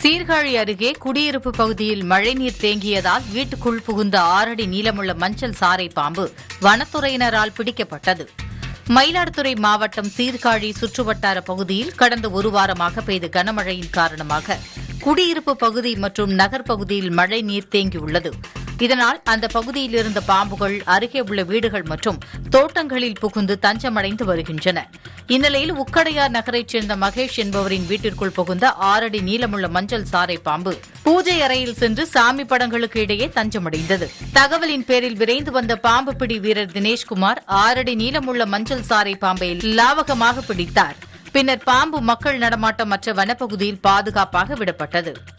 சீர்காழி அருகே குடியிருப்பு பகுதியில் மழைநீர் தேங்கியதால் வீட்டுக்குள் புகுந்த ஆறடி நீளமுள்ள மஞ்சள் சாரை பாம்பு வனத்துறையினரால் பிடிக்கப்பட்டது மயிலாடுதுறை மாவட்டம் சீர்காழி சுற்றுவட்டார பகுதியில் கடந்த ஒரு வாரமாக பெய்த கனமழையின் காரணமாக குடியிருப்பு பகுதி மற்றும் நகர்ப்பகுதியில் மழை நீர் தேங்கியுள்ளது இதனால் அந்த பகுதியில் இருந்த பாம்புகள் அருகே உள்ள வீடுகள் மற்றும் தோட்டங்களில் புகுந்து தஞ்சமடைந்து வருகின்றன இந்நிலையில் உக்கடையார் நகரைச் சேர்ந்த மகேஷ் என்பவரின் வீட்டிற்குள் புகுந்த ஆறடி நீளமுள்ள மஞ்சள் சாரை பாம்பு பூஜை அறையில் சென்று சாமி படங்களுக்கு இடையே தஞ்சமடைந்தது தகவலின் பேரில் விரைந்து வந்த பாம்பு பிடி வீரர் தினேஷ்குமார் ஆறடி நீளமுள்ள மஞ்சள் சாரை பாம்பை லாவகமாக பிடித்தார் பின்னர் பாம்பு மக்கள் நடமாட்டமற்ற வனப்பகுதியில் பாதுகாப்பாக விடப்பட்டது